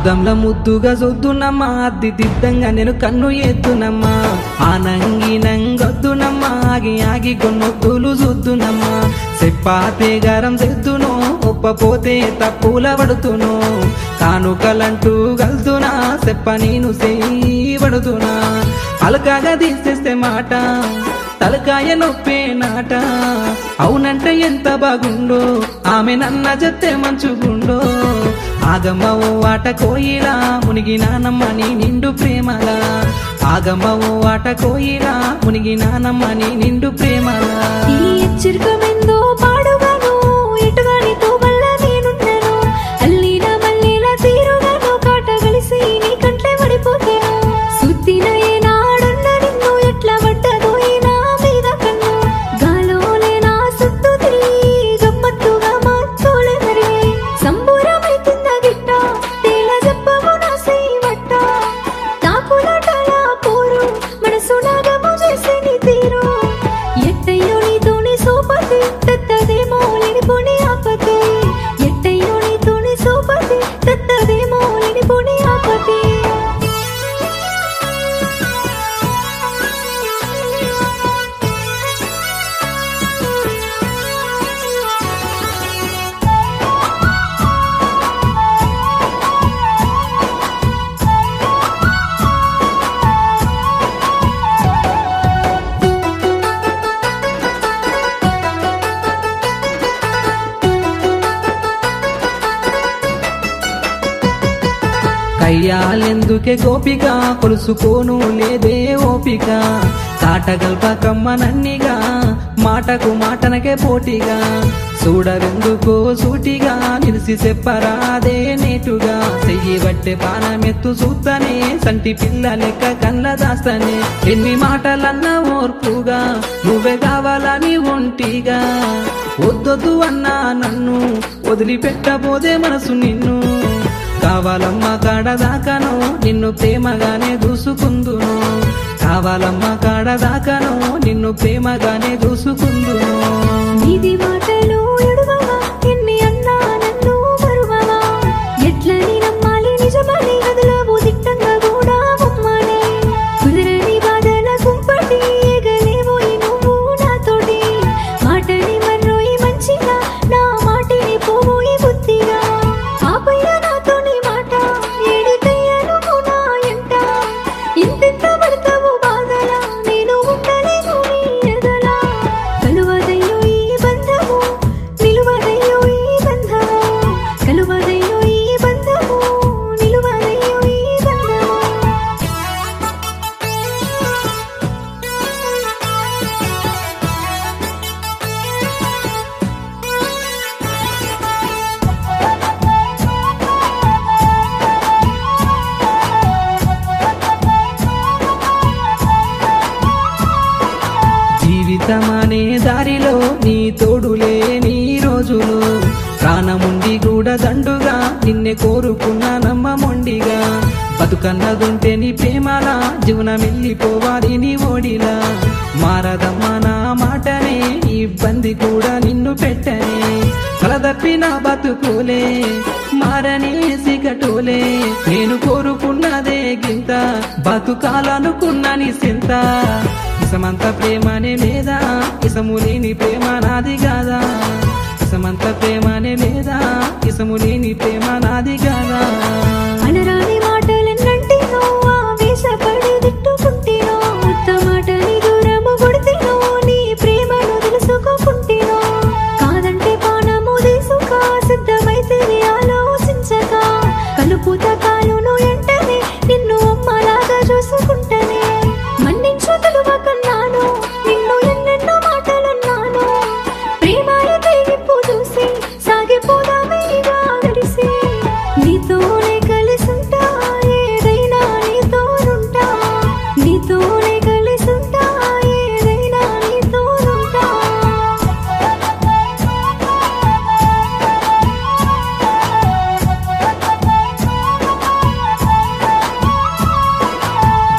అద్దంలో ముద్దుగా చూద్దునమ్మా అద్ది దిద్దంగా నేను కన్ను ఎద్దునమ్మా ఆనంగి నంగొద్దునమ్మా ఆగి ఆగి కొన్నొద్దులు చూద్దునమ్మా చెప్పాతే గారం తెద్దును ఒప్పపోతే తప్పుల పడుతును కానుకలంటూ గల్తునా చెప్ప నేను చేయబడుతున్నా అలకాగా తీసేస్తే మాట తలకాయ నొప్పే నాట అవునంటే ఎంత బాగుండో ఆమె నన్న చెత్తే మంచుగుండో ఆగమ్మ ఓ ఆట కోయిలా మునిగి నానమ్మని నిండు ప్రేమలా ఆగమ్మ ఓ ఆట కోయిలా మునిగి నానమ్మని నిండు ప్రేమలా ఈ హెచ్చరికమెందో పాడుగాను ఎటుగానితో వల్ల నేనున్నాను అల్లిన మల్లిల తీరుగాను కాట కలిసి నీ కంట్లే పడిపోతాను సుత్తిన ఏనాడున్న నిన్ను ఎట్లా పడ్డదో ఈ నా మీద కన్ను గాలోలే నా సుత్తు తిరిగి గమ్మత్తుగా మార్చోలే మరి సంబూరమైతుంద గిట్ట తేల చెప్పము నా సేవట్ట తాకులాటల పోరు మనసు నాగము చేసే నీ తీరు ఎట్టయ్యో నీతోని సోపతి తత్తదేమో లేనిపోని ఆపతి ఎట్టయ్యో నీతోని సోపతి తత్తదేమో లేనిపోని ఆపతి కయ్యాలెందుకే గోపిక కొలుసుకోను లేదే ఓపిక కాటగల్పకమ్మ నన్నిగా మాటకు మాటనకే పోటీగా చూడవెందుకో సూటిగా నిలిసి చెప్పరాదే నేటుగా చెయ్యి బట్టే పానమెత్తు చూస్తనే సంటి పిల్ల లెక్క కళ్ళ దాస్తనే ఎన్ని మాటలన్నా ఓర్పుగా నువ్వే కావాలని ఒంటిగా వద్దొద్దు అన్నా నన్ను వదిలిపెట్టబోదే మనసు నిన్ను కావాలమ్మ కాడదాకను నిన్ను ప్రేమగానే దూసుకుందును కావాలమ్మ కాడదాకను నిన్ను ప్రేమగానే దూసుకుందును ఇది మాటలు ఎడువవా ఎన్ని అన్నా నన్ను మరువవా ఎట్లని నమ్మాలి నిజమని వదలవు దిట్టంగా కూడా ఉమ్మని కుదరని బాధల కుంపటి ఎగలేవోయి నువ్వు నాతోటి మాటని మర్రోయి మంచిగా నా మాటిని పోవోయి బుద్ధిగా ఆపయ్య నాతోని మాట ఏడికయ్య నువ్వు నా ఎంట ఇంతెంత పడతావు బాధల నేను ఉండలేను నీ ఎదలా కలువదయ్యో ఈ బంధము నిలువదయ్యో ఈ బంధము కలువదయ్యో ఈ బంధము నిలువదయ్యో ఈ బంధము జీవితమనే దారిలో నీ తోడులే నీ రోజులు ప్రాణముండి కూడా దండుగా నిన్నే కోరుకున్న నమ్మమొండిగా బతుకన్నదుంటే నీ ప్రేమలా జీవనం వెళ్ళిపోవాలి నీ ఓడిలా మారదమ్మా నా మాటనే ఇబ్బంది కూడా నిన్ను పెట్టనే కలదప్పిన బతుకులే మారనే సిగటోలే నేను కోరుకున్నదే గింత బతుకాలనుకున్నని సింత ఇసమంత ప్రేమనే లేదా ఇసము లేని ప్రేమ నాది కాదా ఇసమంత ప్రేమనే లేదా ఇసము లేని ప్రేమ